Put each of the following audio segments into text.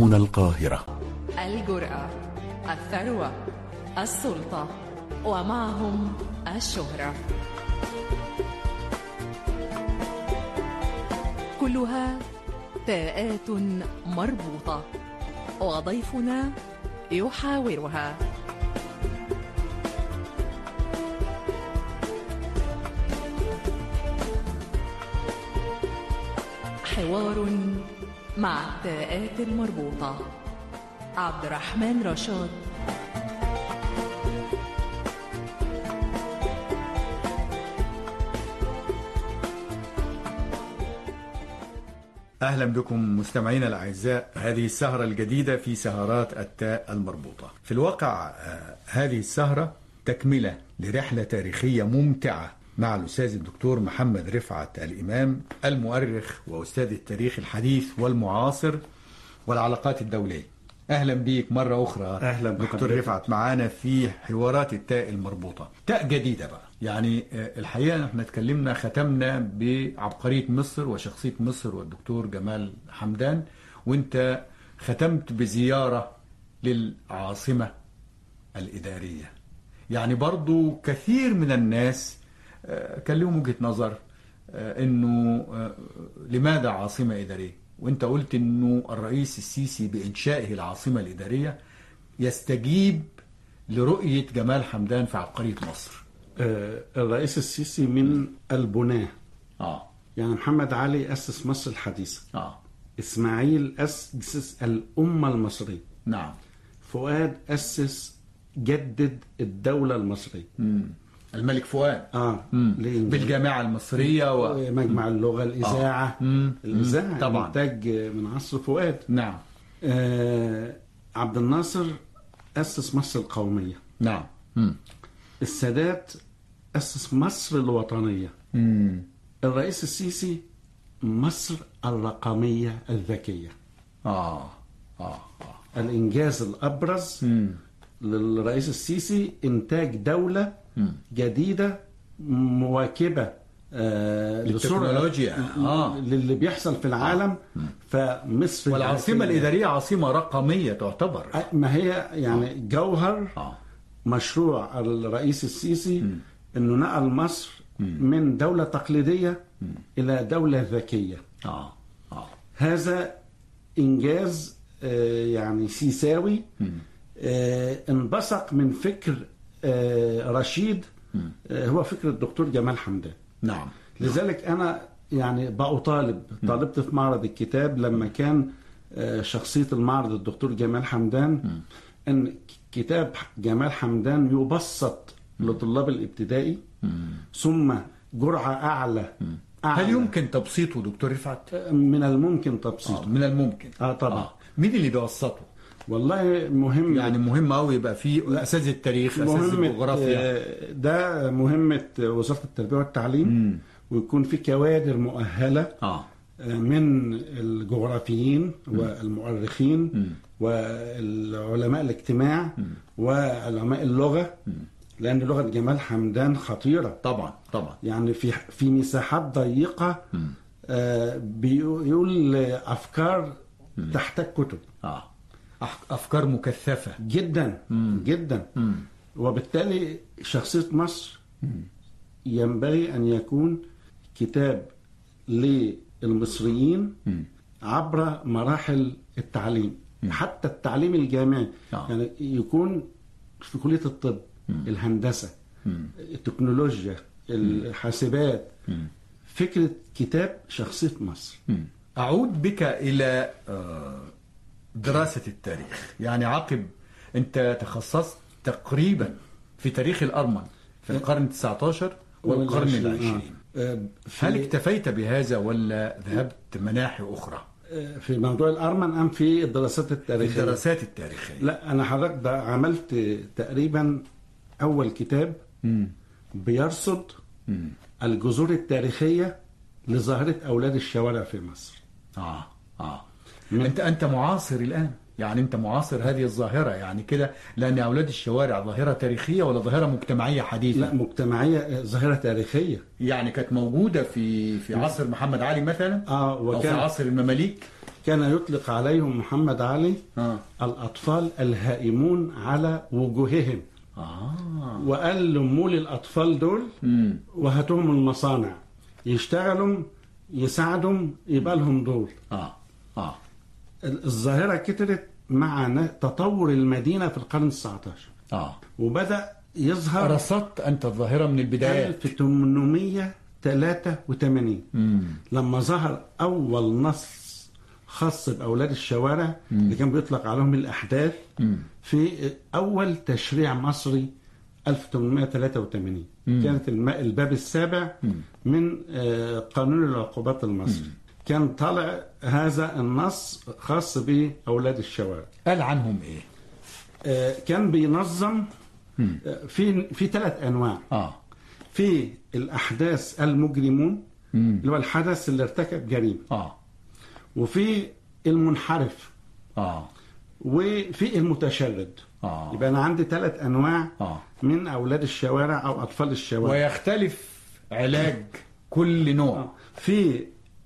هنا القاهرة الجرأة الثروة السلطة ومعهم الشهرة كلها تاءات مربوطة وضيفنا يحاورها حوار مع التاءات المربوطة عبد الرحمن رشاد أهلا بكم مستمعينا الأعزاء هذه السهرة الجديدة في سهرات التاء المربوطة في الواقع آه، هذه السهرة تكملة لرحلة تاريخية ممتعة مع الأستاذ الدكتور محمد رفعت الإمام المؤرخ وأستاذ التاريخ الحديث والمعاصر والعلاقات الدولية أهلا بيك مرة أخرى أهلا دكتور بحضرتك. رفعت معانا في حوارات التاء المربوطة تاء جديدة بقى يعني آه، الحقيقة احنا اتكلمنا ختمنا بعبقرية مصر وشخصية مصر والدكتور جمال حمدان وانت ختمت بزيارة للعاصمة الإدارية يعني برضو كثير من الناس آه، كان لهم وجهة نظر آه، انه آه، لماذا عاصمة إدارية وانت قلت انه الرئيس السيسي بإنشائه العاصمة الإدارية يستجيب لرؤية جمال حمدان في عبقرية مصر آه، الرئيس السيسي من البناة اه يعني محمد علي أسس مصر الحديثة اه إسماعيل أسس الأمة المصرية نعم فؤاد أسس جدد الدولة المصرية مم. الملك فؤاد آه مم. ليه؟ بالجامعة المصرية و... مجمع اللغة الإذاعة مم. الإذاعة مم. طبعا. إنتاج من عصر فؤاد نعم آه عبد الناصر أسس مصر القومية نعم مم. السادات أسس مصر الوطنية مم. الرئيس السيسي مصر الرقمية الذكية اه اه اه الإنجاز الأبرز مم. للرئيس السيسي إنتاج دولة مم. جديدة مواكبة آه، للتكنولوجيا. لسرعة- آه. للي بيحصل في العالم فمصر والعاصمة الذكية- الإدارية عاصمة رقمية تعتبر آه، ما هي يعني جوهر اه مشروع الرئيس السيسي انه نقل مصر من دولة تقليدية الى دولة ذكية اه اه هذا انجاز آه، يعني سيساوي آه، انبثق من فكر آه، رشيد آه، هو فكر الدكتور جمال حمدان نعم لذلك انا يعني بأطالب طالبت في معرض الكتاب لما كان آه، شخصية المعرض الدكتور جمال حمدان ان كتاب جمال حمدان يبسط لطلاب الابتدائي ثم جرعة أعلى أعلى هل يمكن تبسيطه دكتور رفعت؟ من الممكن تبسيطه آه. من الممكن آه طبعا. مين اللي بيوسطه؟ والله مهم يعني مهم قوي يبقى في اساتذه التاريخ اساتذه مهمة الجغرافيا آه، ده مهمة وزارة التربية والتعليم ويكون في كوادر مؤهلة اه آه، من الجغرافيين والمؤرخين والعلماء الاجتماع وعلماء اللغة لأن لغة جمال حمدان خطيرة طبعا طبعا يعني في في مساحات ضيقة آه، بيقول أفكار تحتاج كتب اه أح- افكار مكثفه جدا جدا وبالتالي شخصية مصر ينبغي أن يكون كتاب للمصريين عبر مراحل التعليم حتى التعليم الجامعي آه. يعني يكون في كلية الطب الهندسة التكنولوجيا الحاسبات فكرة كتاب شخصية مصر اعود بك الى آه، دراسه التاريخ يعني عقب انت تخصصت تقريبا في تاريخ الارمن في القرن 19 والقرن والعشرين. العشرين آه. آه، في- هل اكتفيت بهذا ولا ذهبت مناحي اخرى في موضوع الأرمن أم في الدراسات في التاريخية الدراسات التاريخيه لا انا حضرتك ده عملت تقريبا اول كتاب بيرصد الجذور التاريخيه لظاهره اولاد الشوارع في مصر اه اه انت انت معاصر الان يعني انت معاصر هذه الظاهره يعني كده لان اولاد الشوارع ظاهره تاريخيه ولا ظاهره مجتمعيه حديثه لا مجتمعيه آه، ظاهره تاريخيه يعني كانت موجوده في في عصر محمد علي مثلا اه او في وكان عصر المماليك كان يطلق عليهم محمد علي آه. الأطفال الهائمون على وجوههم اه وقال لموا لي الأطفال دول مم. وهاتوهم المصانع يشتغلوا يساعدوا يبقى لهم دور اه اه الظاهرة كترت مع ن- تطور المدينة في القرن ال19 اه وبدأ يظهر رصدت انت الظاهره من البدايات 1883 مم. لما ظهر أول نص خاص بأولاد الشوارع اللي كان بيطلق عليهم الأحداث مم. في أول تشريع مصري 1883 كانت الم- الباب السابع من آه، قانون العقوبات المصري كان طالع هذا النص خاص بأولاد الشوارع قال عنهم ايه آه، كان بينظم آه، في في ثلاث انواع اه في الاحداث المجرمون مم. اللي هو الحدث اللي ارتكب جريمه اه وفي المنحرف اه وفي المتشرد آه. يبقى انا عندي ثلاث انواع آه. من اولاد الشوارع او اطفال الشوارع ويختلف علاج كل نوع آه. في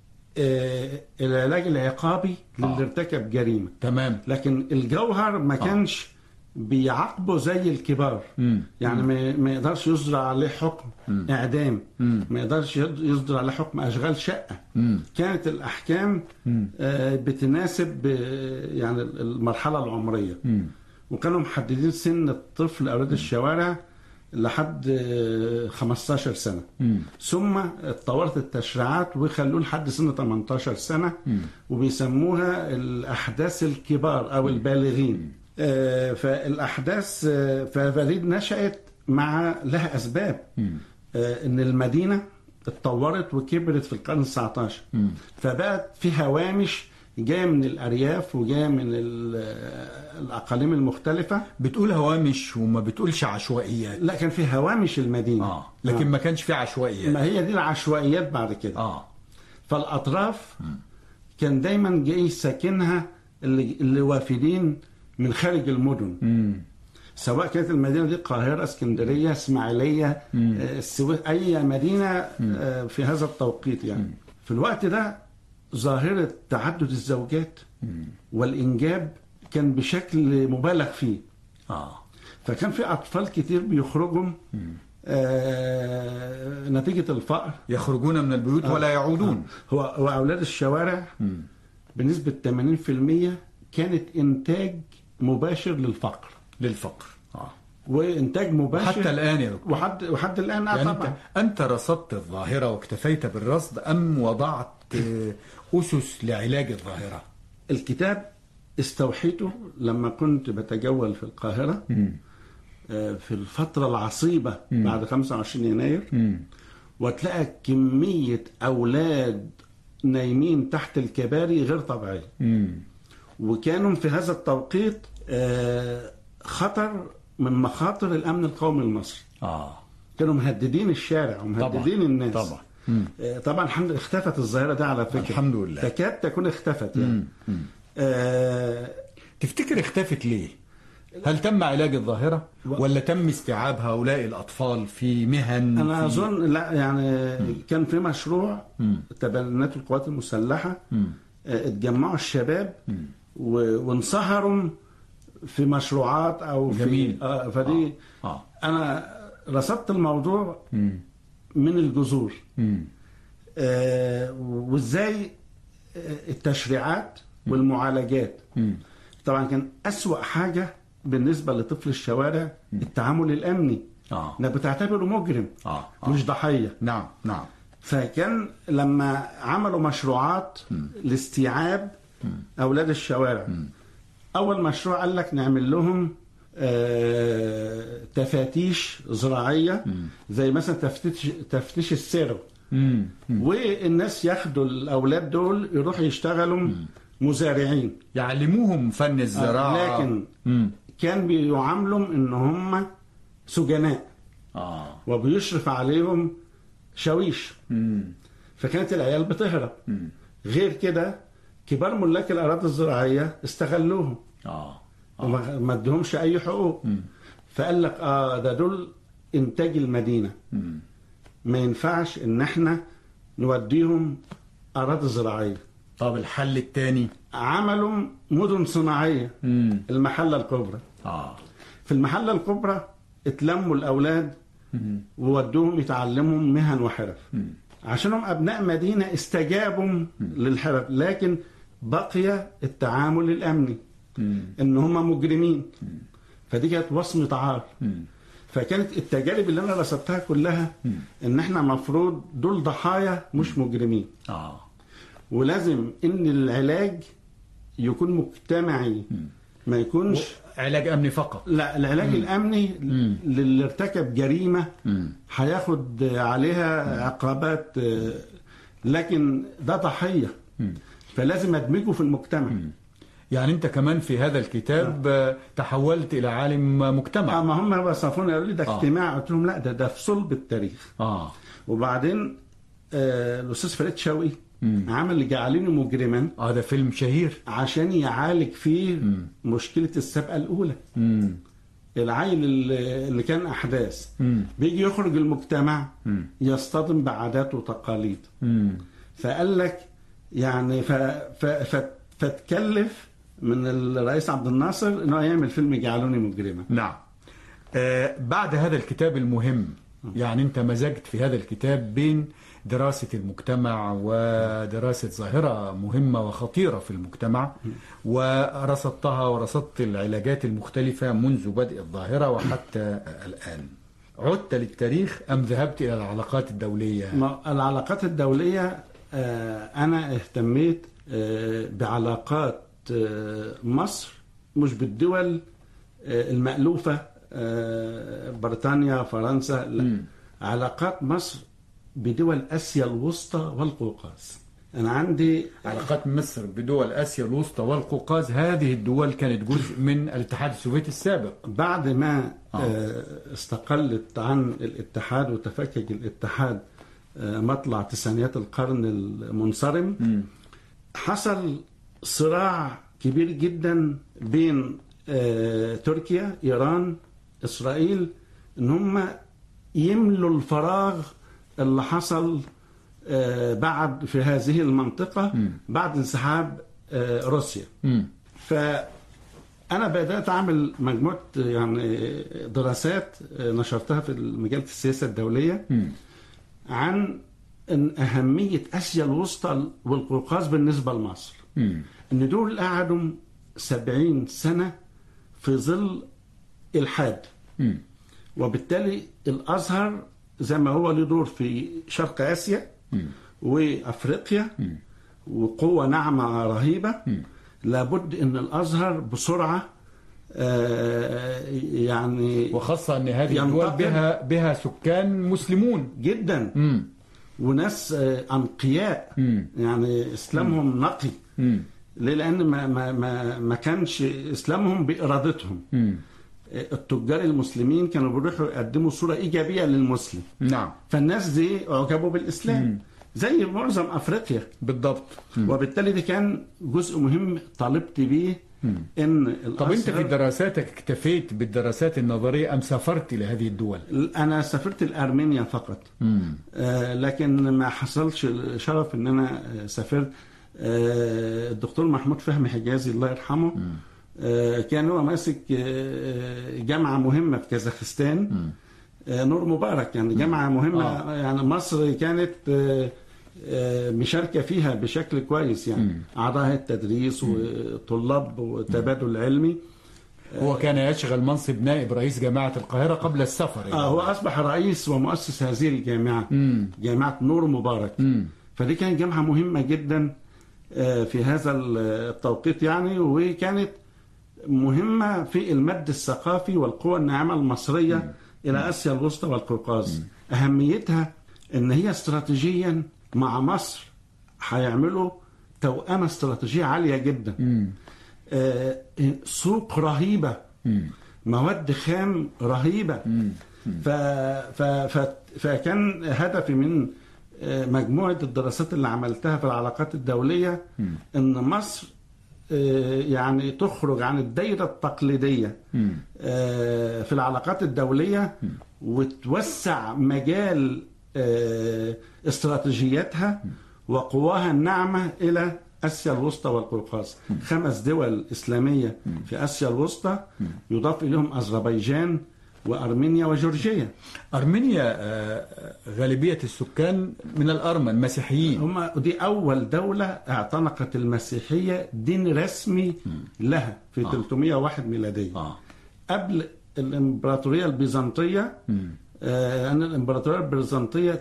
آه، العلاج العقابي للي آه. ارتكب جريمه تمام لكن الجوهر ما كانش بيعاقبه زي الكبار مم. يعني ما ما يقدرش يصدر عليه حكم اعدام مم. ما يقدرش يد- يصدر عليه حكم اشغال شقه مم. كانت الاحكام آه، بتناسب آه، يعني المرحله العمريه مم. وكانوا محددين سن الطفل اولاد الشوارع لحد آه، 15 سنه مم. ثم اتطورت التشريعات وخلوه لحد سن 18 سنه وبيسموها الاحداث الكبار او البالغين آه، فالاحداث آه، ففريد نشات مع لها اسباب آه، ان المدينه اتطورت وكبرت في القرن ال19 فبقت في هوامش جايه من الارياف وجايه من ال- آه، الاقاليم المختلفه بتقول هوامش وما بتقولش عشوائيات لا كان في هوامش المدينه اه لكن ما كانش في عشوائيات ما هي دي العشوائيات بعد كده اه فالاطراف كان دايما جاي ساكنها اللي, اللي وافدين من خارج المدن مم. سواء كانت المدينه دي القاهره اسكندريه اسماعيليه آه، السويس اي مدينه آه، في هذا التوقيت يعني في الوقت ده ظاهره تعدد الزوجات والانجاب كان بشكل مبالغ فيه اه فكان في اطفال كتير بيخرجوا آه نتيجه الفقر يخرجون من البيوت ولا يعودون هو هو اولاد الشوارع بنسبه 80% كانت انتاج مباشر للفقر للفقر اه وانتاج مباشر حتى الان يا دكتور وحد وحد الان آه يعني طبعا انت انت رصدت الظاهره واكتفيت بالرصد ام وضعت آه، اسس لعلاج الظاهره الكتاب استوحيته لما كنت بتجول في القاهره آه، في الفتره العصيبه بعد 25 يناير وتلاقي كميه اولاد نايمين تحت الكباري غير طبيعيه مم. وكانوا في هذا التوقيت آه، خطر من مخاطر الامن القومي المصري اه كانوا مهددين الشارع ومهددين طبعاً، الناس طبعاً. آه، طبعا الحمد لله اختفت الظاهره دي على فكره الحمد لله. تكاد تكون اختفت يعني آه، تفتكر اختفت ليه؟ هل تم علاج الظاهرة ولا تم استيعاب هؤلاء الأطفال في مهن انا في... اظن لا يعني كان في مشروع تبنت القوات المسلحه آه، اتجمعوا الشباب و- وانصهروا في مشروعات او في جميل. آه فدي آه. آه. انا رصدت الموضوع مم. من الجذور مم. آه، وازاي آه، التشريعات والمعالجات مم. طبعا كان أسوأ حاجة بالنسبة لطفل الشوارع التعامل الأمني آه. انك بتعتبره مجرم آه. آه. مش ضحية نعم نعم فكان لما عملوا مشروعات لاستيعاب أولاد الشوارع أول مشروع قال لك نعمل لهم آه، تفاتيش زراعية زي مثلا تفتيش تفتيش السر مم. والناس ياخدوا الأولاد دول يروحوا يشتغلوا مزارعين يعلموهم فن الزراعة لكن مم. كان بيعاملوا ان هم سجناء آه. وبيشرف عليهم شاويش مم. فكانت العيال بتهرب غير كده كبار ملاك الاراضي الزراعيه استغلوهم آه. وما ما ادهمش اي حقوق فقال لك اه ده دول انتاج المدينه ما ينفعش ان احنا نوديهم اراضي زراعيه طب الحل الثاني عملوا مدن صناعيه امم المحله الكبرى اه في المحله الكبرى اتلموا الاولاد وودوهم يتعلموا مهن وحرف عشانهم ابناء مدينه استجابوا للحرف لكن بقي التعامل الامني ان هم مجرمين فدي كانت وصمه عار فكانت التجارب اللي انا رصدتها كلها ان احنا مفروض دول ضحايا مش مجرمين اه ولازم ان العلاج يكون مجتمعي ما يكونش علاج امني فقط لا العلاج الامني للي ارتكب جريمه هياخد عليها عقابات آه، لكن ده ضحيه فلازم ادمجه في المجتمع يعني انت كمان في هذا الكتاب آه، تحولت الى عالم مجتمع اما هم وصفوني قالوا لي ده آه. اجتماع قلت لهم لا ده ده في صلب التاريخ اه وبعدين آه، الاستاذ فريد شوقي عمل جعلني مجرما اه ده فيلم شهير عشان يعالج فيه مشكله السابقه الاولى امم العيل اللي اللي كان احداث مم. بيجي يخرج المجتمع مم. يصطدم بعادات وتقاليد امم فقال لك يعني ف... ف... ف... فتكلف من الرئيس عبد الناصر انه يعمل فيلم جعلوني مجرما نعم آه بعد هذا الكتاب المهم يعني انت مزجت في هذا الكتاب بين دراسة المجتمع ودراسة ظاهرة مهمة وخطيرة في المجتمع ورصدتها ورصدت العلاجات المختلفة منذ بدء الظاهرة وحتى الآن عدت للتاريخ أم ذهبت إلى العلاقات الدولية ما العلاقات الدولية آه، أنا اهتميت آه، بعلاقات آه، مصر مش بالدول آه، المألوفة آه، بريطانيا فرنسا لا علاقات مصر بدول آسيا الوسطى والقوقاز أنا عندي علاقات مصر بدول آسيا الوسطى والقوقاز هذه الدول كانت جزء من الاتحاد السوفيتي السابق بعد ما آه. آه، استقلت عن الاتحاد وتفكك الاتحاد آه، مطلع تسعينيات القرن المنصرم حصل صراع كبير جدا بين آه، تركيا ايران اسرائيل ان هم يملوا الفراغ اللي حصل آه، بعد في هذه المنطقه بعد انسحاب آه، روسيا مم. فأنا بدأت أعمل مجموعة يعني دراسات نشرتها في مجلة السياسة الدولية عن إن أهمية آسيا الوسطى والقوقاز بالنسبة لمصر مم. إن دول قعدوا سبعين سنة في ظل الحاد مم. وبالتالي الازهر زي ما هو له دور في شرق اسيا وافريقيا وقوه ناعمه رهيبه لابد ان الازهر بسرعه آه، يعني وخاصة أن هذه الدول ينتقل. بها بها سكان مسلمون جدا مم. وناس آه، انقياء مم. يعني اسلامهم نقي مم. ليه لان ما ما ما, ما كانش اسلامهم بارادتهم مم. آه، التجار المسلمين كانوا بيروحوا يقدموا صوره ايجابيه للمسلم نعم فالناس دي اعجبوا بالاسلام زي معظم افريقيا بالضبط وبالتالي ده كان جزء مهم طالبت بيه ان طب أنت في الأزهر- دراساتك اكتفيت بالدراسات النظرية أم سافرت إلى هذه الدول؟ انا سافرت لارمينيا فقط آه لكن ما حصلش شرف ان انا آه، سافرت آه الدكتور محمود فهمي حجازي الله يرحمه آه كان هو ماسك آه جامعه مهمه في كازاخستان آه نور مبارك يعني جامعه مهمه آه. يعني مصر كانت آه آه، مشاركة فيها بشكل كويس يعني أعضاء هيئة التدريس وطلاب وتبادل علمي هو كان يشغل منصب نائب رئيس جامعة القاهرة قبل السفر إلى آه هو أصبح رئيس ومؤسس هذه الجامعة مم. جامعة نور مبارك مم. فدي كانت جامعة مهمة جدا آه، في هذا التوقيت يعني وكانت مهمة في المد الثقافي والقوى الناعمة المصرية إلى آسيا الوسطى والقوقاز أهميتها إن هي استراتيجيا مع مصر هيعملوا توأمة استراتيجية عالية جدا آه، سوق رهيبة مواد خام رهيبة ف... ف... ف... فكان هدفي من آه، مجموعة الدراسات اللي عملتها في العلاقات الدولية إن مصر آه، يعني تخرج عن الدايرة التقليدية آه، في العلاقات الدولية وتوسع مجال آه، استراتيجياتها وقواها الناعمة إلى اسيا الوسطى والقوقاز خمس دول اسلاميه في اسيا الوسطى يضاف اليهم اذربيجان وارمينيا وجورجيا أرمينيا آه، غالبية السكان من الأرمن مسيحيين هم دي اول دوله اعتنقت المسيحيه دين رسمي لها في 301 ميلاديه آه. قبل الامبراطوريه البيزنطيه آه ان الامبراطوريه البيزنطيه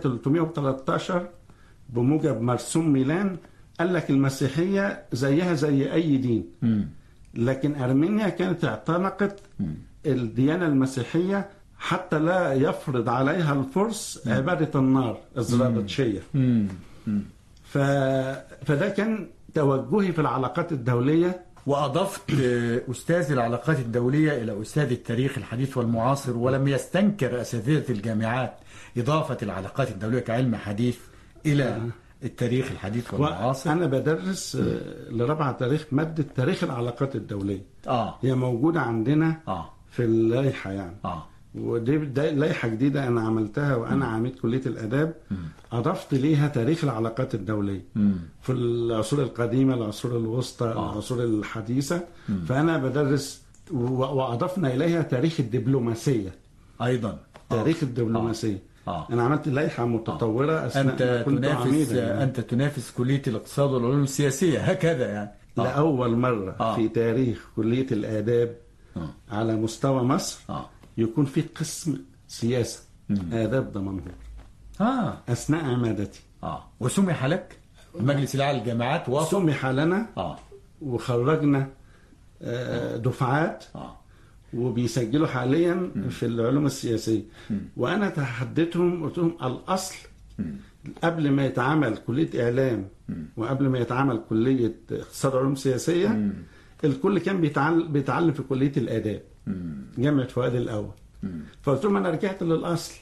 313 بموجب مرسوم ميلان قال لك المسيحيه زيها زي اي دين مم. لكن ارمينيا كانت اعتنقت الديانه المسيحيه حتى لا يفرض عليها الفرس عباده النار الزرادشيه مم. مم. ف... فده كان توجهي في العلاقات الدوليه وأضفت آه، أستاذ العلاقات الدولية إلى أستاذ التاريخ الحديث والمعاصر ولم يستنكر أساتذة الجامعات إضافة العلاقات الدولية كعلم حديث إلى التاريخ الحديث والمعاصر وانا بدرس آه، لرابعه تاريخ ماده تاريخ العلاقات الدوليه آه هي موجوده عندنا آه في اللائحه يعني آه ودي ده لائحه جديده انا عملتها وانا عميد كليه الاداب اضفت ليها تاريخ العلاقات الدوليه مم. في العصور القديمه العصور الوسطى آه. العصور الحديثه فانا بدرس و- واضفنا اليها تاريخ الدبلوماسيه أيضا تاريخ الدبلوماسيه آه. انا عملت لائحه متطوره اثناء أنت ما كنت تنافس عميدا يعني. أنت تنافس كلية الاقتصاد والعلوم السياسية هكذا يعني آه. لاول مره آه. في تاريخ كليه الاداب آه. على مستوى مصر آه. يكون في قسم سياسه آداب دمنهور آه أثناء عمادتي آه وسمح لك مجلس الأعلى للجامعات وافق سمح لنا آه وخرجنا آه، دفعات آه وبيسجلوا حاليا في العلوم السياسية وأنا تحديتهم قلت لهم الأصل قبل ما يتعمل كلية إعلام وقبل ما يتعمل كلية اقتصاد علوم سياسية الكل كان بيتعلم, بيتعلم في كلية الآداب جامعة فؤاد الأول فقلت لهم أنا رجعت للأصل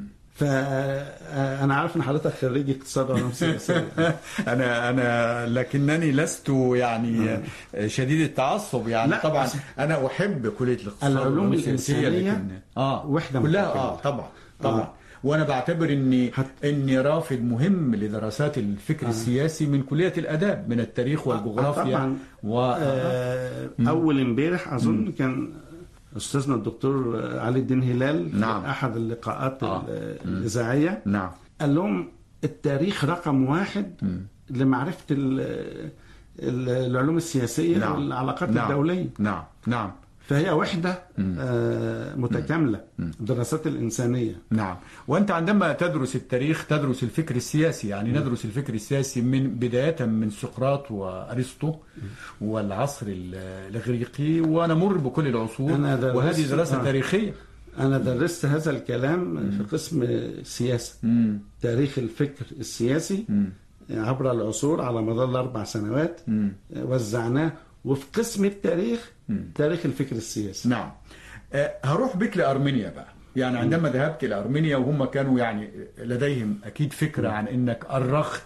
فأنا عارف إن حضرتك خريج اقتصاد علوم سياسية انا انا لكنني لست يعني شديد التعصب يعني لا، طبعا بس- انا احب كليه الاقتصاد العلوم والعلوم السياسية، الإنسانية لكن اه وحدة كلها متكاملة. اه طبعا طبعا آه. وانا بعتبر اني حت- اني رافض مهم لدراسات الفكر السياسي من كليه الاداب من التاريخ والجغرافيا طبعا و آه، اول امبارح اظن كان استاذنا الدكتور علي الدين هلال في نعم. احد اللقاءات آه. ال- الاذاعيه نعم قال لهم التاريخ رقم واحد لمعرفه ال- ال- العلوم السياسيه نعم. والعلاقات نعم. الدوليه نعم نعم فهي وحده آه، متكامله الدراسات الانسانيه نعم وأنت عندما تدرس التاريخ تدرس الفكر السياسي يعني ندرس الفكر السياسي من بداية من سقراط وأرسطو والعصر ال- الإغريقي ونمر بكل العصور أنا درست- وهذه دراسة آه. تاريخية انا درست هذا الكلام في قسم سياسه مم. تاريخ الفكر السياسي عبر العصور على مدار الاربع سنوات وزعناه وفي قسم التاريخ تاريخ الفكر السياسي نعم آه، هروح بك لأرمينيا بقى يعني عندما ذهبت إلى أرمينيا وهم كانوا يعني لديهم أكيد فكرة عن أنك أرخت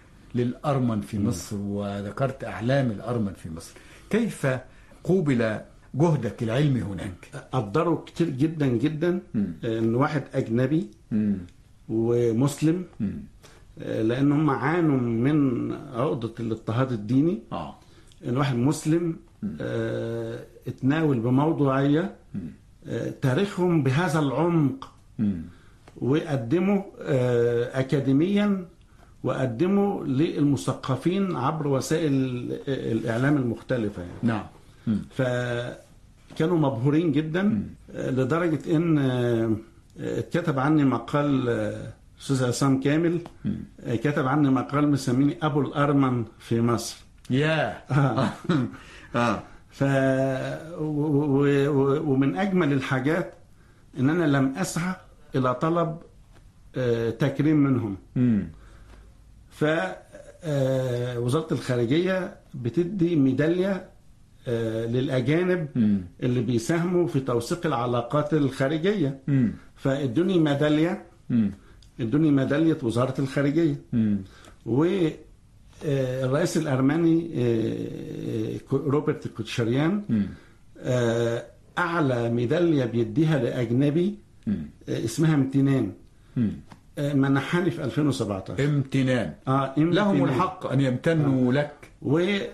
للأرمن في مصر وذكرت أعلام الأرمن في مصر كيف قوبل جهدك العلمي هناك قدروا كتير جدا جدا ان واحد اجنبي مم. ومسلم آه، لان هم عانوا من عقده الاضطهاد الديني آه ان واحد مسلم آه، اتناول بموضوعيه آه، تاريخهم بهذا العمق مم. وقدموا آه، اكاديميا وقدموا للمثقفين عبر وسائل الاعلام المختلفه يعني. نعم مم. فكانوا مبهورين جدا آه، لدرجه ان آه، اتكتب عني مقال آه، استاذ عصام كامل آه، كتب عني مقال مسميني ابو الارمن في مصر يا آه. آه. ف و... و... و... ومن اجمل الحاجات ان انا لم اسعى الى طلب آه، تكريم منهم مم. ف آه، وزاره الخارجيه بتدي ميداليه آه، للاجانب مم. اللي بيساهموا في توثيق العلاقات الخارجيه مم. فادوني ميداليه مم. ادوني ميداليه وزاره الخارجيه مم. والرئيس الارمني آه، آه، روبرت كوتشريان مم. آه، اعلى ميداليه بيديها لاجنبي مم. آه، اسمها امتنان مم. آه، منحاني في 2017 امتنان اه امتنان. لهم الحق أن يمتنوا لك اه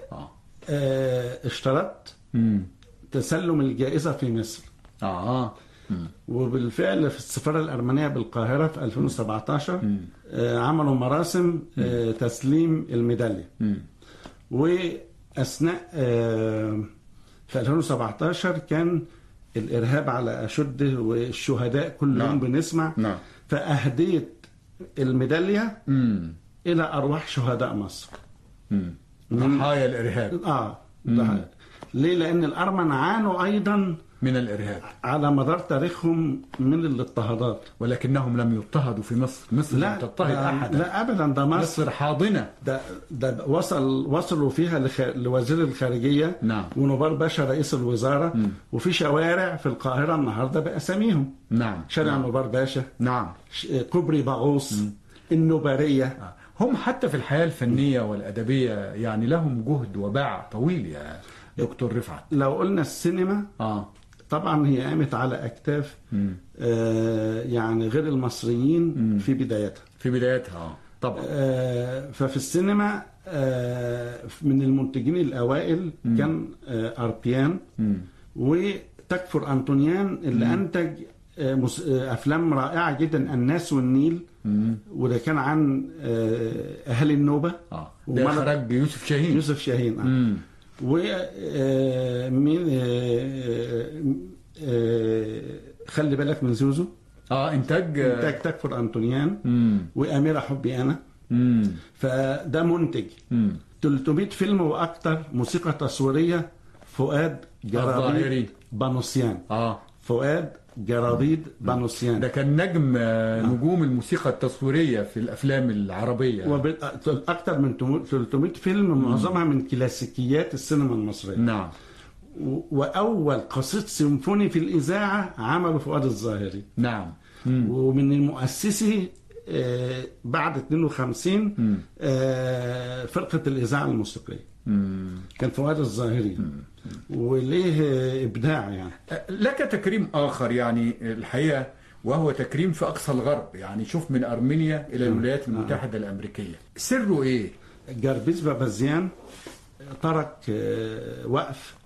واشترطت امم تسلم الجائزة في مصر اه وبالفعل في السفارة الأرمنية بالقاهرة في 2017 آه، عملوا مراسم آه، تسليم الميدالية امم وأثناء آه، في 2017 كان الإرهاب على أشده والشهداء كل نعم. يوم بنسمع نعم. فأهديت الميدالية امم إلى أرواح شهداء مصر امم ضحايا الارهاب آه ده ليه؟ لأن الأرمن عانوا أيضا من الارهاب على مدار تاريخهم من الاضطهادات ولكنهم لم يضطهدوا في مصر مصر لم تضطهد آه، احدا لا أبدا ده مصر مصر حاضنه ده ده وصل وصلوا فيها لخ... لوزير الخارجيه نعم. ونوبار باشا رئيس الوزاره وفي شوارع في القاهره النهارده باساميهم نعم شارع نعم. نوبار باشا نعم ش- كوبري باغوس النوباريه هم حتى في الحياة الفنية والأدبية يعني لهم جهد وباع طويل يا دكتور رفعت لو قلنا السينما اه طبعا هي قامت على اكتاف آه يعني غير المصريين في بدايتها في بدايتها اه طبعا آه ففي السينما آه من المنتجين الاوائل كان آه اربيان مم. وتكفر انطونيان اللي انتج آه، مس- آه، افلام رائعه جدا الناس والنيل وده كان عن آه، اهالي النوبه اه ده ومرة- اخراج يوسف شاهين يوسف شاهين آه. مم. ومين خلي بالك من زوزو اه انتاج انتاج تكفر انطونيان مم. واميره حبي انا مم. فده منتج مم. 300 فيلم واكثر موسيقى تصويريه فؤاد الظاهري. جرابيد بانوسيان اه فؤاد جرابيد بانوسيان ده كان نجم آه، نجوم الموسيقى التصويريه في الافلام العربيه وأكثر من 300 فيلم معظمها من كلاسيكيات السينما المصرية نعم و- وأول قصيد سيمفوني في الإذاعة عمله فؤاد الظاهري نعم مم. ومن المؤسسي آه، بعد 52 آه، فرقة الإذاعة الموسيقية مم. كان فؤاد الظاهري وليه آه، إبداع يعني لك تكريم آخر يعني الحقيقة وهو تكريم في أقصى الغرب يعني شوف من أرمينيا إلى الولايات المتحدة الأمريكية سره إيه؟ جربيز بابازيان ترك آه، وقف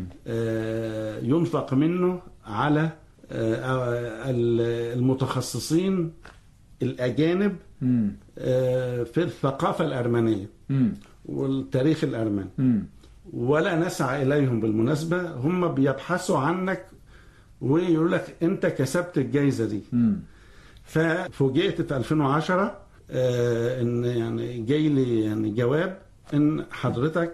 آه، ينفق منه على آه، ال- المتخصصين الأجانب مم. آه، في الثقافة الأرمنية مم. والتاريخ الأرمني مم. ولا نسعى إليهم بالمناسبة هم بيبحثوا عنك ويقول لك أنت كسبت الجايزة دي مم. ففوجئت في 2010 آه، ان يعني جاي لي يعني جواب ان حضرتك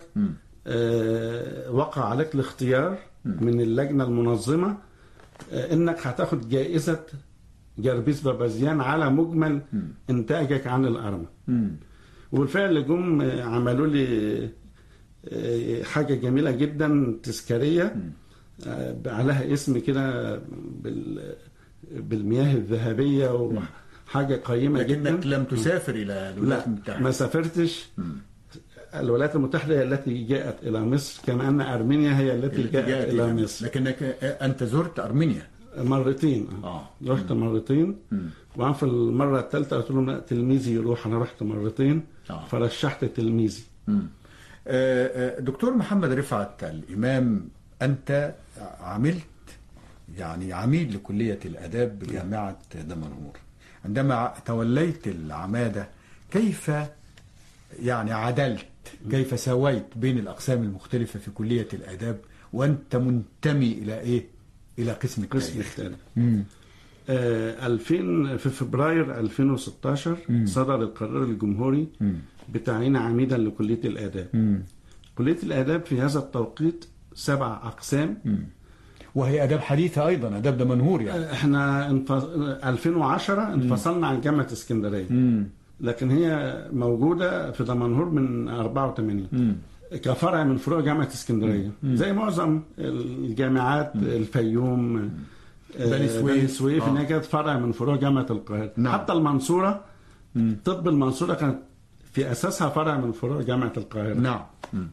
آه، وقع عليك الاختيار من اللجنه المنظمه آه، انك هتاخد جائزه جربيس بابازيان على مجمل انتاجك عن الارمن مم. وبالفعل جم آه، عملوا لي آه، حاجه جميله جدا تذكاريه آه، عليها اسم كده بال بالمياه الذهبيه وحاجه قيمه جدا لكنك لم تسافر إلى الولايات لا المتحدة ما سافرتش الولايات المتحده هي التي جاءت الى مصر كما ان ارمينيا هي التي التي جاءت جاءت الى إلى مصر لكنك أنت زرت أرمينيا مرتين آه. رحت مرتين وعن في المره الثالثه قلت لهم لا تلميذي يروح انا رحت مرتين آه. فرشحت تلميذي مم. آه، آه، دكتور محمد رفعت الإمام أنت عملت يعني عميد لكلية الآداب بجامعة دمنهور عندما توليت العمادة كيف يعني عدلت كيف سويت بين الأقسام المختلفة في كلية الآداب وأنت منتمي إلى إيه؟ إلى قسم قسم التاريخ الثاني مم. آه 2000 في فبراير 2016 صدر القرار الجمهوري بتعيين عميدا لكليه الاداب مم. كليه الاداب في هذا التوقيت سبع اقسام وهي آداب حديثة أيضا آداب دمنهور يعني احنا انف... 2010 انفصلنا عن جامعه اسكندريه مم. لكن هي موجوده في دمنهور من 84 مم. كفرع من فروع جامعه اسكندريه زي معظم الجامعات الفيوم آه، بني سويف. بني سويف آه. انها كانت فرع من فروع جامعه القاهره نعم. حتى المنصوره طب المنصوره كانت في اساسها فرع من فروع جامعه القاهره نعم مم.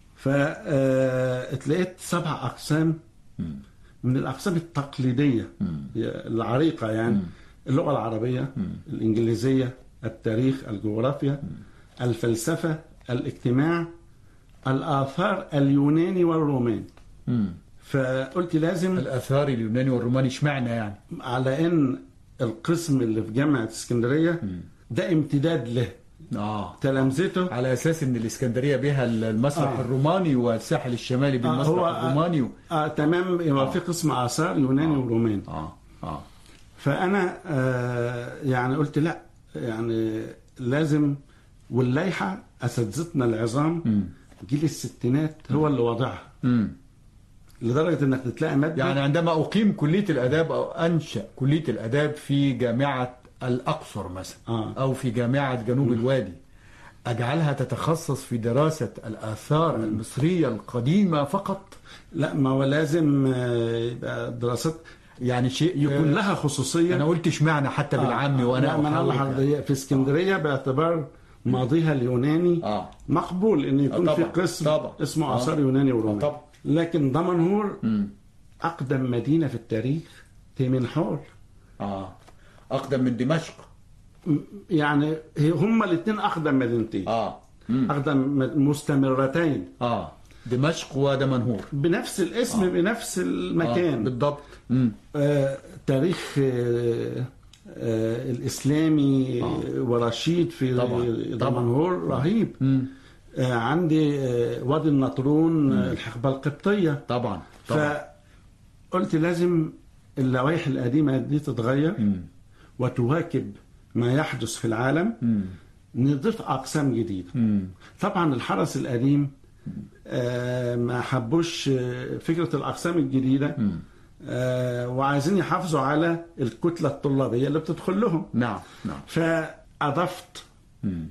فاتلقيت سبع اقسام من الاقسام التقليديه العريقه يعني اللغه العربيه الانجليزيه التاريخ الجغرافيا الفلسفه الاجتماع الآثار اليوناني والروماني مم. فقلت لازم الاثار اليوناني والروماني اشمعنى يعني على ان القسم اللي في جامعة اسكندرية ده امتداد له اه تلامذته على اساس ان الاسكندريه بها المسرح آه. الروماني والساحل الشمالي آه، بالمسرح هو الروماني و... آه تمام يبقى في قسم آثار يوناني وروماني اه اه فأنا آه يعني قلت لا يعني لازم واللائحة أساتذتنا العظام جيل الستينات هو اللي وضعها مم. لدرجة إنك تلاقي مادة يعني عندما اقيم كليه الاداب او انشا كليه الاداب في جامعه الاقصر مثلا آه. او في جامعه جنوب الوادي اجعلها تتخصص في دراسه الاثار المصريه القديمه فقط لا ما هو لازم آه، يبقى دراسات يعني شيء يكون لها خصوصية انا قلت اشمعنى حتى بالعامي وانا لا، ما أنا أحاول- أقول لك في اسكندرية باعتبار ماضيها اليوناني آه. مقبول ان يكون آه، في طبعا، قسم طبعا. اسمه آه. اثار يوناني وروماني طبعا. لكن دمنهور مم. اقدم مدينه في التاريخ تيمنحور اه اقدم من دمشق م- يعني هي- هما الاثنين اقدم مدينتين اه مم. اقدم م- مستمرتين اه دمشق ودمنهور بنفس الاسم آه. بنفس آه. المكان بالضبط مم. آه تاريخ آه آه الاسلامي آه. ورشيد في طبعا. طبعا. دمنهور رهيب مم. آه عندي آه وادي النطرون آه الحقبه القبطيه طبعا طبعا فقلت لازم اللوائح القديمه دي تتغير مم. وتواكب ما يحدث في العالم مم. نضيف اقسام جديده مم. طبعا الحرس القديم آه، ما حبوش آه، فكره الاقسام الجديده مم. آه، وعايزين يحافظوا على الكتله الطلابيه اللي بتدخل لهم نعم نعم فاضفت مم.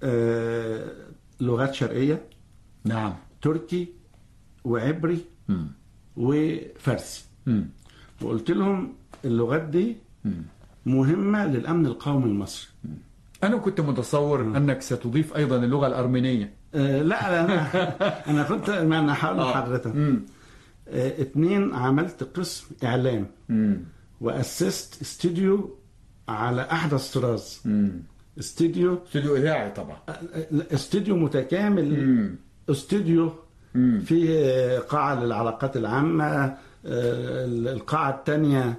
آه، لغات شرقيه نعم تركي وعبري مم. وفارسي مم. وقلت لهم اللغات دي مم. مهمه للامن القومي المصري انا كنت متصور انك ستضيف ايضا اللغه الارمينيه آه، لا انا انا كنت ما انا هقول آه. لحضرتك مم. آه، اتنين عملت قسم اعلام مم. واسست استوديو على احدث طراز مم. استوديو استوديو اذاعي طبعا آه، استوديو متكامل مم. استوديو مم. فيه آه، قاعة للعلاقات العامة آه، القاعة الثانية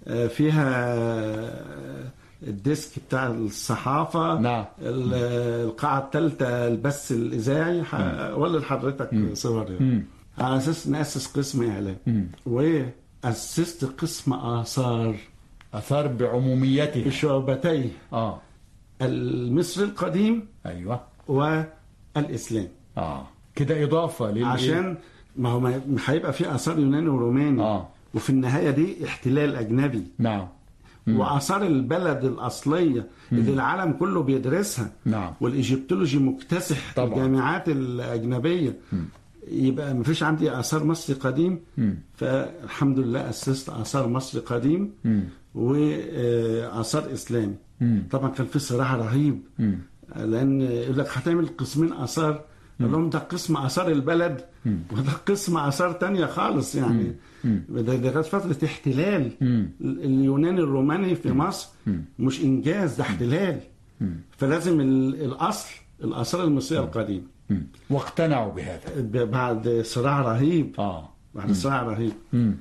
فيها آه، الديسك بتاع الصحافة نعم. ال- القاعة الثالثة البث الإذاعي ح- ولا لحضرتك صور مم. على أساس نأسس قسم إعلام مم. وأسست قسم آثار اثار بعموميته بشعبتيه اه المصري القديم ايوه والإسلام اه كده اضافه لل عشان ما هو ما ما هيبقى في آثار يوناني وروماني آه. وفي النهاية دي احتلال أجنبي نعم وآثار البلد الأصلية اللي العالم كله بيدرسها نعم. والإيجيبتولوجي مكتسح طبعا. في الجامعات الأجنبية يبقى ما فيش عندي آثار مصري قديم مم. فالحمد لله أسست آثار مصري قديم مم. وآثار إسلامي مم. طبعا كان في صراع رهيب مم. لأن يقول لك هتعمل قسمين آثار قال لهم ده قسم آثار البلد وده قسم آثار تانية خالص يعني ده ده كانت فترة احتلال مم. اليوناني الروماني في مصر مش إنجاز ده احتلال فلازم ال- الأصل الآثار المصرية القديمة مم. واقتنعوا بهذا ب- بعد صراع رهيب اه بعد صراع رهيب مم.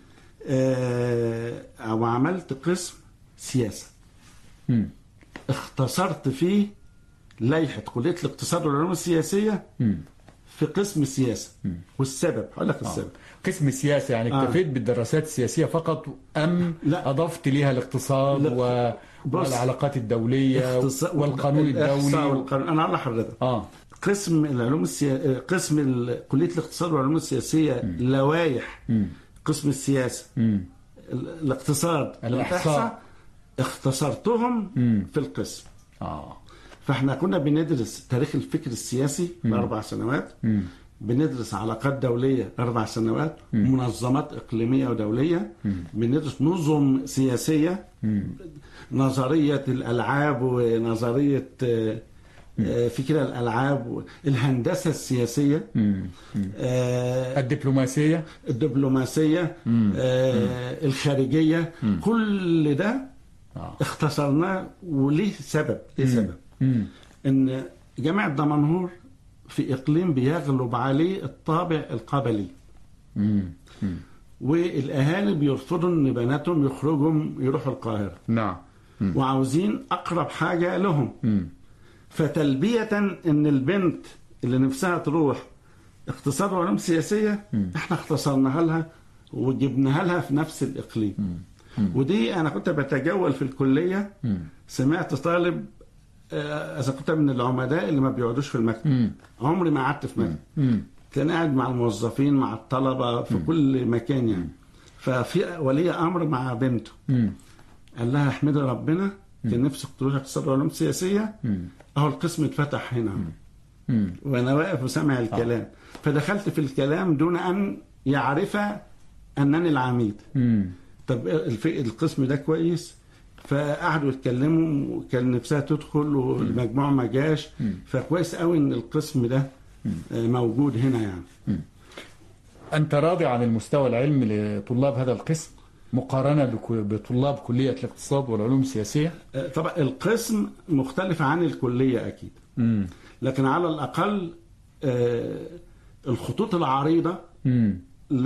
آه وعملت قسم سياسة مم. اختصرت فيه لائحة كلية الاقتصاد والعلوم السياسية مم. في قسم السياسة والسبب هقول لك السبب قسم السياسة يعني آه. اكتفيت بالدراسات السياسية فقط أم لا. أضفت ليها الاقتصاد لا. و... بص. والعلاقات الدولية اختص- والقانون الإحصاء الدولي والقانون انا اقول لحضرتك اه قسم العلوم السيا... قسم ال... كلية الاقتصاد والعلوم السياسية لوائح مم. قسم السياسة مم. ال- الاقتصاد الإحصاء. اختصرتهم مم. في القسم اه فاحنا كنا بندرس تاريخ الفكر السياسي لاربع سنوات مم. بندرس علاقات دوليه اربع سنوات منظمات اقليميه ودوليه بندرس نظم سياسيه نظريه الالعاب ونظريه آه، آه، فكر الالعاب الهندسه السياسيه مم. مم. آه، الدبلوماسية الدبلوماسيه آه، الخارجيه كل ده آه. اختصرناه وليه سبب ليه سبب مم. ان جامعه دمنهور في إقليم بيغلب عليه الطابع القبلي مم. مم. والأهالي بيرفضوا إن بناتهم يخرجوا يروحوا القاهرة نعم مم. وعاوزين أقرب حاجة لهم مم. فتلبية إن البنت اللي نفسها تروح اقتصاد وعلوم سياسية احنا اختصرناها لها وجبناها لها في نفس الإقليم ودي أنا كنت بتجول في الكلية مم. سمعت طالب آه، إذا كنت من العمداء اللي ما بيقعدوش في المكتب مم. عمري ما قعدت في مكتب مم. كان قاعد مع الموظفين مع الطلبة في كل مكان يعني ففي ولي أمر مع بنته مم. قال لها احمدي ربنا كان نفسك تروح اقتصاد وعلوم سياسية مم. اهو القسم اتفتح هنا مم. وانا واقف وسامع الكلام فدخلت في الكلام دون ان يعرف انني العميد مم. طب الف- القسم ده كويس فقعدوا يتكلموا وكان نفسها تدخل والمجموع ما جاش فكويس قوي ان القسم ده آه، موجود هنا يعني أنت راضي عن المستوى العلمي لطلاب هذا القسم مقارنة بك- بطلاب كلية الاقتصاد والعلوم السياسية؟ آه، طبعا القسم مختلف عن الكلية اكيد مم. لكن على الاقل آه، الخطوط العريضة مم.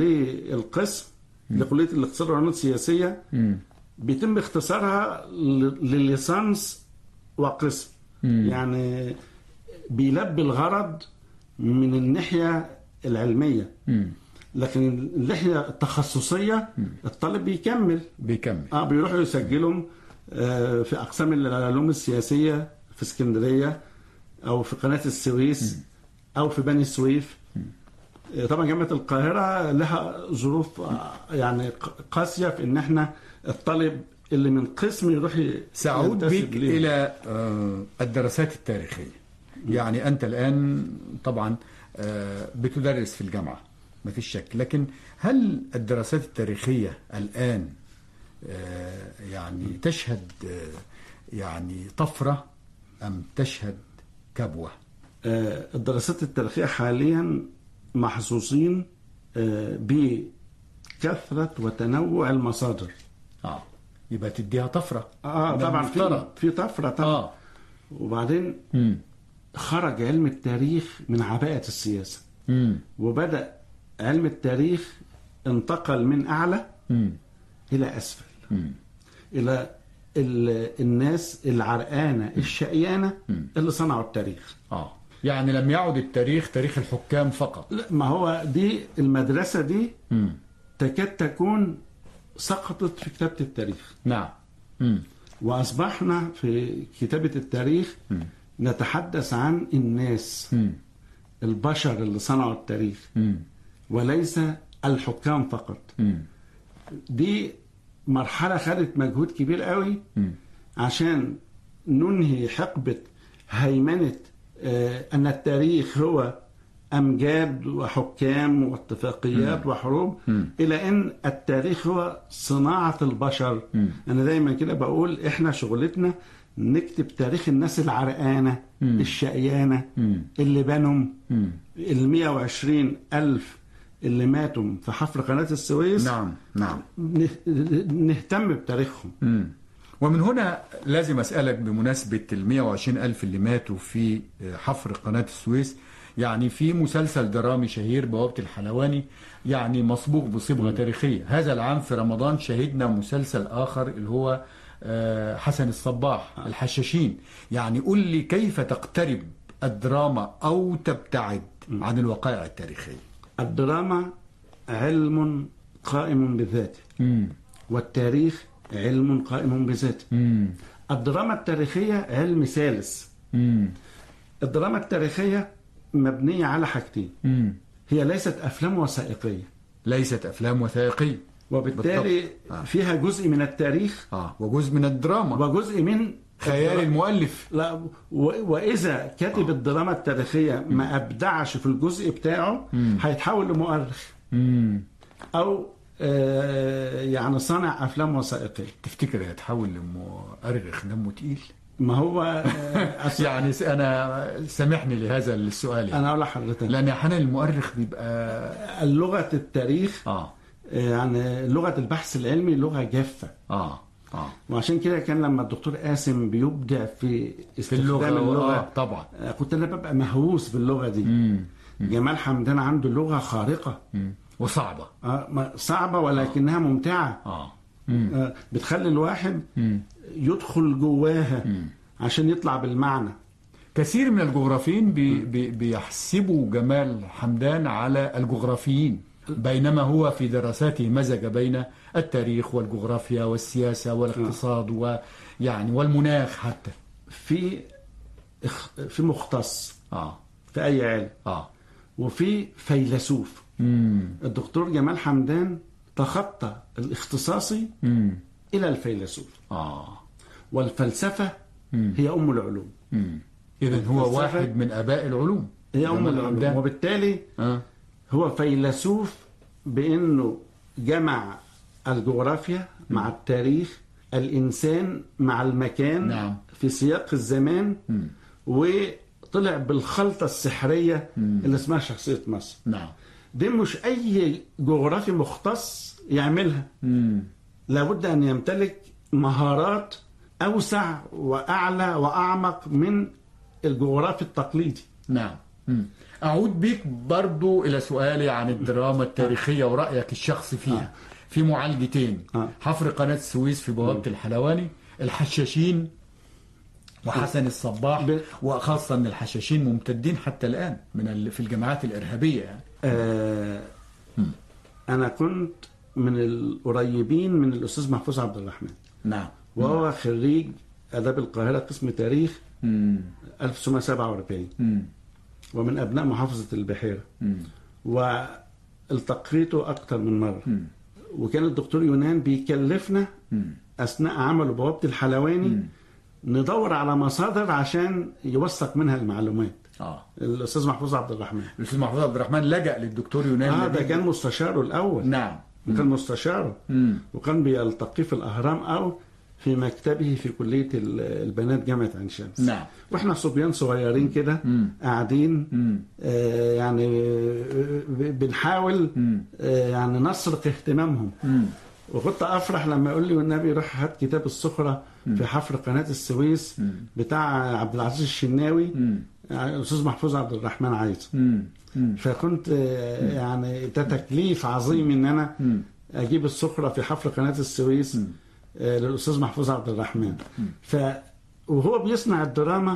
للقسم لكلية الاقتصاد والعلوم السياسية مم. بيتم اختصارها ل- لليسانس وقسم مم. يعني بيلبي الغرض من الناحية العلمية مم. لكن الناحية التخصصية الطالب بيكمل بيكمل اه بيروحوا يسجلهم آه، في أقسام العلوم السياسية في اسكندرية أو في قناة السويس أو في بني سويف آه، طبعا جامعة القاهرة لها ظروف آه، يعني ق- قاسية في إن إحنا الطالب اللي من قسم يروح ي- سأعود ينتسب بك ليه. إلى آه، الدراسات التاريخية يعني أنت الآن طبعا آه، بتدرس في الجامعة ما فيش شك لكن هل الدراسات التاريخية الآن آه، يعني تشهد آه، يعني طفرة أم تشهد كبوة آه، الدراسات التاريخية حاليا محظوظين آه، بكثرة وتنوع المصادر آه يبقى تديها طفرة اه ده طبعا في المفترض. في طفرة طبعا آه وبعدين مم. خرج علم التاريخ من عباءة السياسة مم. وبدأ علم التاريخ انتقل من أعلى مم. إلى أسفل مم. إلى ال- الناس العرقانة الشقيانة اللي صنعوا التاريخ آه يعني لم يعد التاريخ تاريخ الحكام فقط لا، ما هو دي المدرسة دي مم. تكاد تكون سقطت في كتابة التاريخ نعم مم. وأصبحنا في كتابة التاريخ نتحدث عن الناس مم. البشر اللي صنعوا التاريخ مم. وليس الحكام فقط مم. دي مرحلة خدت مجهود كبير قوي مم. عشان ننهي حقبة هيمنة آه، أن التاريخ هو أمجاد وحكام واتفاقيات وحروب مم. إلى أن التاريخ هو صناعة البشر مم. أنا دايما كده بقول إحنا شغلتنا نكتب تاريخ الناس العرقانة مم. الشقيانة مم. اللي بنوا مم. ال 120 ألف اللي ماتوا في حفر قناة السويس نعم نعم نه- نهتم بتاريخهم مم. ومن هنا لازم أسألك بمناسبة ال 120 ألف اللي ماتوا في حفر قناة السويس يعني في مسلسل درامي شهير بوابة الحلواني يعني مصبوغ بصبغة تاريخية هذا العام في رمضان شهدنا مسلسل آخر اللي هو آه، حسن الصباح الحشاشين يعني قل لي كيف تقترب الدراما أو تبتعد عن الوقائع التاريخية الدراما علم قائم بذاته مم. والتاريخ علم قائم بذاته مم. الدراما التاريخية علم ثالث مم. الدراما التاريخية مبنية على حاجتين مم. هي ليست أفلام وثائقية ليست أفلام وثائقية وبالتالي بالضبط. آه. فيها جزء من التاريخ آه وجزء من الدراما وجزء من خيال المؤلف لا و- واذا كاتب الدراما التاريخيه ما ابدعش في الجزء بتاعه هيتحول لمؤرخ مم. او آه، يعني صانع افلام وثائقيه تفتكر هيتحول لمؤرخ دمه تقيل ما هو آه، أص- يعني س- انا سامحني لهذا السؤال يعني. انا اقول لحضرتك لان احيانا المؤرخ بيبقى لغه التاريخ اه آه، يعني لغه البحث العلمي لغه جافه اه آه. وعشان كده كان لما الدكتور قاسم بيبدع في في استخدام اللغة اللغة آه طبعا آه، كنت انا ببقى مهووس باللغه دي جمال حمدان عنده لغه خارقه مم. وصعبة آه، ما- صعبه ولكنها ممتعه اه آه، بتخلي الواحد يدخل جواها عشان يطلع بالمعنى كثير من الجغرافيين بي بي بيحسبوا جمال حمدان على الجغرافيين بينما هو في دراساته مزج بين التاريخ والجغرافيا والسياسة والاقتصاد ويعني والمناخ حتى في اخ- في مختص اه في اي علم اه وفي فيلسوف امم الدكتور جمال حمدان تخطى الاختصاصي امم الى الفيلسوف اه والفلسفه هي ام العلوم امم اذا هو الفلسفة واحد من اباء العلوم هي ام جمال العلوم حمدان. وبالتالي اه هو فيلسوف بانه جمع الجغرافيا مع التاريخ الانسان مع المكان نعم. في سياق الزمان وطلع بالخلطه السحريه اللي اسمها شخصيه مصر نعم دي مش اي جغرافي مختص يعملها امم لابد ان يمتلك مهارات اوسع واعلى واعمق من الجغرافي التقليدي نعم مم. أعود بيك برضو إلى سؤالي عن الدراما التاريخية ورأيك الشخصي فيها في معالجتين آه. حفر قناة السويس في بوابة الحلواني الحشاشين وحسن الصباح ب- وخاصة أن الحشاشين ممتدين حتى الآن من ال... في الجماعات الإرهابية يعني. آه انا كنت من القريبين من الاستاذ محفوظ عبد الرحمن نعم وهو خريج اداب القاهره قسم تاريخ مم. 1947 مم. ومن ابناء محافظه البحيره مم. والتقيته اكثر من مره وكان الدكتور يونان بيكلفنا اثناء عمله بوابه الحلواني ندور على مصادر عشان يوثق منها المعلومات آه. الاستاذ محفوظ عبد الرحمن الأستاذ محفوظ عبد الرحمن لجأ للدكتور يونان اه ده لبيب. كان مستشاره الاول نعم كان مستشاره مم. وكان بيلتقي في الاهرام او في مكتبه في كليه ال- البنات جامعه عين شمس نعم. واحنا صبيان صغيرين كده قاعدين مم. آه يعني آه، ب- بنحاول آه يعني نسرق اهتمامهم مم. وكنت افرح لما يقول لي والنبي روح هات كتاب السخره في حفر قناه السويس بتاع عبد العزيز الشناوي يعني الاستاذ محفوظ عبد الرحمن عايزه مم. مم. فكنت آه، يعني ده تكليف عظيم ان انا اجيب السخره في حفر قناه السويس آه، للاستاذ محفوظ عبد الرحمن ف وهو بيصنع الدراما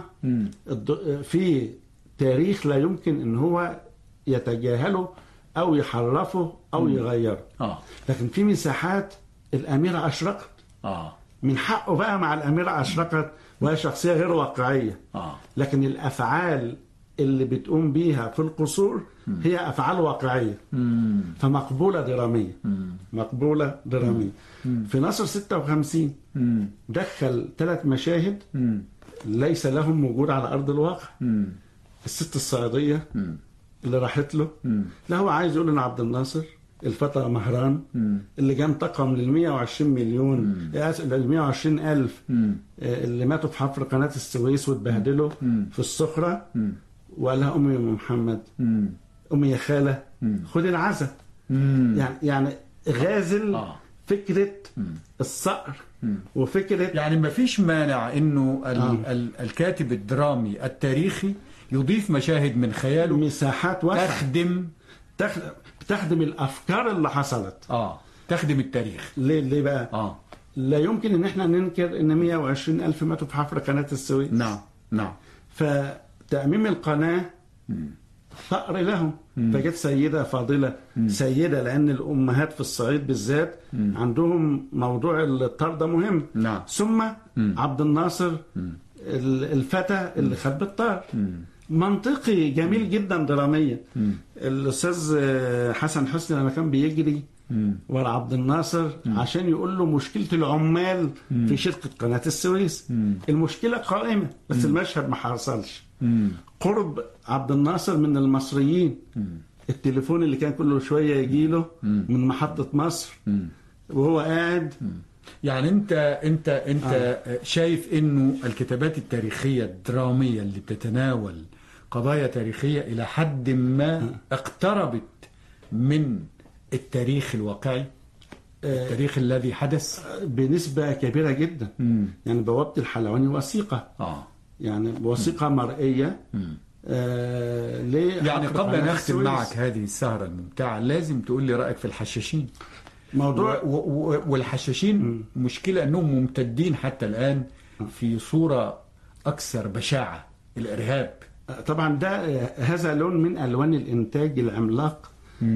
الد- في تاريخ لا يمكن ان هو يتجاهله او يحرفه او يغيره آه. لكن في مساحات الاميره اشرقت آه. من حقه بقى مع الاميره اشرقت وهي شخصيه غير واقعيه آه. لكن الافعال اللي بتقوم بيها في القصور هي افعال واقعيه مم. فمقبوله دراميا مقبوله دراميا في نصر 56 مم. دخل ثلاث مشاهد مم. ليس لهم وجود على ارض الواقع مم. الست الصعيديه مم. اللي راحت له لا هو عايز يقول ان عبد الناصر الفتى مهران اللي جه انتقم لل 120 مليون لل 120 الف مم. آه، اللي ماتوا في حفر قناه السويس واتبهدلوا في الصخره وقال لها امي يا أم محمد مم. امي يا خاله خد العزا مم. يعني يعني غازل آه. فكره الصقر وفكره يعني ما فيش مانع انه ال آه. ال الكاتب الدرامي التاريخي يضيف مشاهد من خياله مساحات واسعه تخدم تخ- بتخدم الافكار اللي حصلت اه تخدم التاريخ ليه ليه بقى؟ اه لا يمكن ان احنا ننكر ان 120 الف ماتوا في حفر قناه السويس نعم نعم فتأميم القناة ثأر لهم فجت سيدة فاضلة سيدة لأن الأمهات في الصعيد بالذات عندهم موضوع الطار ده مهم نعم. ثم عبد الناصر ال- الفتى اللي خد بالطار منطقي جميل جدا دراميا الأستاذ حسن حسني لما كان بيجري ورا عبد الناصر عشان يقول له مشكلة العمال في شركة قناة السويس المشكلة قائمة بس المشهد ما حصلش قرب عبد الناصر من المصريين التليفون اللي كان كل شوية يجيله من محطة مصر وهو قاعد يعني انت انت انت آه. شايف انه الكتابات التاريخيه الدراميه اللي بتتناول قضايا تاريخيه الى حد ما اقتربت من التاريخ الواقعي التاريخ الذي حدث بنسبة كبيرة جدا يعني بوابة الحلواني وثيقة اه يعني وثيقة مرئية آه يعني لحقر قبل قناة ان اختم السويس. معك هذه السهره الممتعه لازم تقول لي رايك في الحشاشين موضوع و- و- والحشاشين مشكله انهم ممتدين حتى الان في صوره اكثر بشاعه الارهاب طبعا ده آه، هذا لون من الوان الانتاج العملاق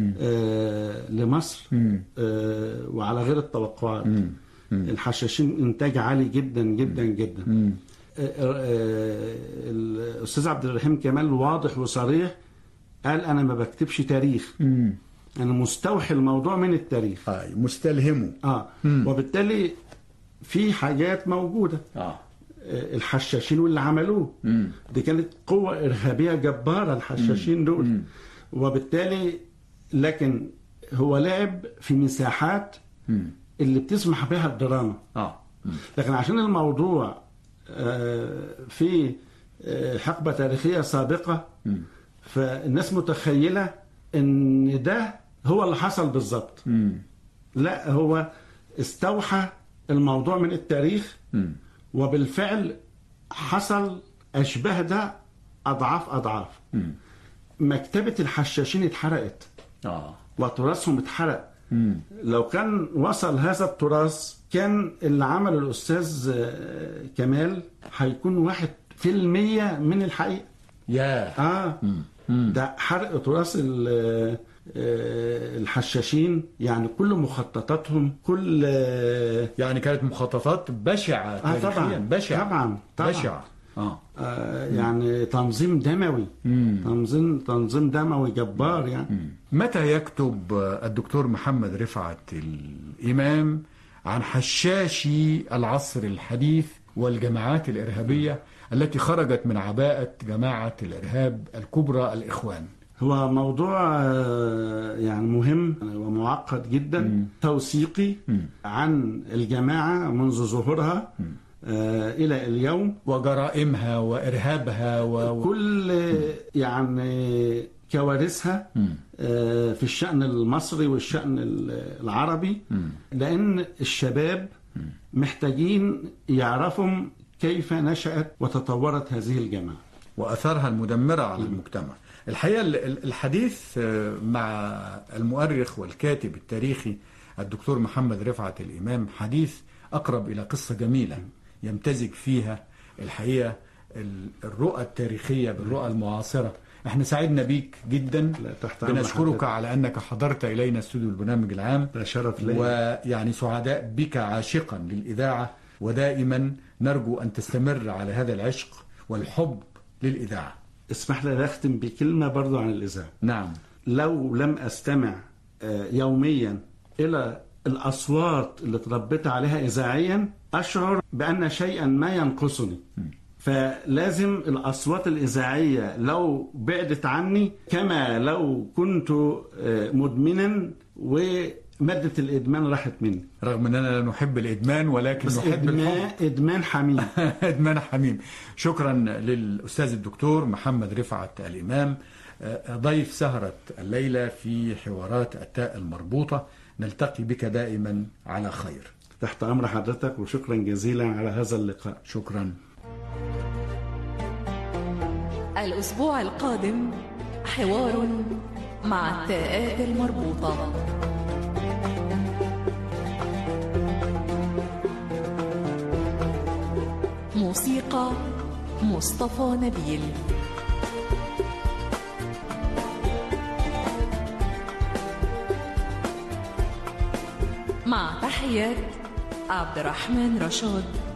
آه لمصر آه وعلى غير التوقعات الحشاشين انتاج عالي جدا جدا جدا آه، آه، الاستاذ عبد الرحيم كمال واضح وصريح قال انا ما بكتبش تاريخ انا مستوحي الموضوع من التاريخ آه مستلهمه اه وبالتالي في حاجات موجوده اه الحشاشين واللي عملوه دي كانت قوة إرهابية جبارة الحشاشين دول وبالتالي لكن هو لعب في مساحات اللي بتسمح بها الدراما اه لكن عشان الموضوع آه، في آه، حقبة تاريخية سابقة فالناس متخيلة ان ده هو اللي حصل بالظبط لا هو استوحى الموضوع من التاريخ وبالفعل حصل أشبه ده أضعاف أضعاف مكتبة الحشاشين اتحرقت اه وتراثهم اتحرق لو كان وصل هذا التراث كان اللي عمله الأستاذ آه، كمال هيكون واحد في المية من الحقيقة يا آه ده حرق تراث ال- آه، الحشاشين يعني كل مخططاتهم كل آه، يعني كانت مخططات بشعه آه تاريخيا طبعا بشعه طبعا طبعا بشعه اه آه، يعني تنظيم دموي تنظيم تنظيم دموي جبار يعني متى يكتب الدكتور محمد رفعت الإمام عن حشاشي العصر الحديث والجماعات الإرهابية التي خرجت من عباءة جماعة الإرهاب الكبرى الإخوان هو موضوع آه، يعني مهم ومعقد جدا توثيقي عن الجماعة منذ ظهورها آه، إلى اليوم وجرائمها وإرهابها و... كل يعني كوارثها آه، في الشأن المصري والشأن العربي لأن الشباب محتاجين يعرفوا كيف نشأت وتطورت هذه الجماعة وأثرها المدمرة على المجتمع الحقيقة ال- ال- الحديث آه، مع المؤرخ والكاتب التاريخي الدكتور محمد رفعت الإمام حديث أقرب إلى قصة جميلة يمتزج فيها الحقيقة ال- الرؤى التاريخية بالرؤى المعاصرة احنا سعدنا بيك جدا لا، تحت أمر بنشكرك حضرتك. على أنك حضرت إلينا استوديو البرنامج العام ده شرف لي ويعني سعداء بك عاشقا للإذاعة ودائما نرجو أن تستمر على هذا العشق والحب للإذاعة اسمح لي أختم بكلمة برضو عن الإذاعة نعم لو لم أستمع آه، يوميا إلى الأصوات اللي تربيت عليها إذاعيا أشعر بأن شيئا ما ينقصني فلازم الأصوات الإذاعية لو بعدت عني كما لو كنت آه، مدمنا ومادة الإدمان راحت مني رغم أننا لا نحب الإدمان ولكن بس نحب إدمان, الحب إدمان حميد إدمان حميم شكرا للأستاذ الدكتور محمد رفعت الإمام آه، ضيف سهرة الليلة في حوارات التاء المربوطة نلتقي بك دائما على خير تحت أمر حضرتك وشكرا جزيلا على هذا اللقاء شكرا الأسبوع القادم حوار مع التاءات المربوطة موسيقى مصطفى نبيل مع تحيات عبد الرحمن رشاد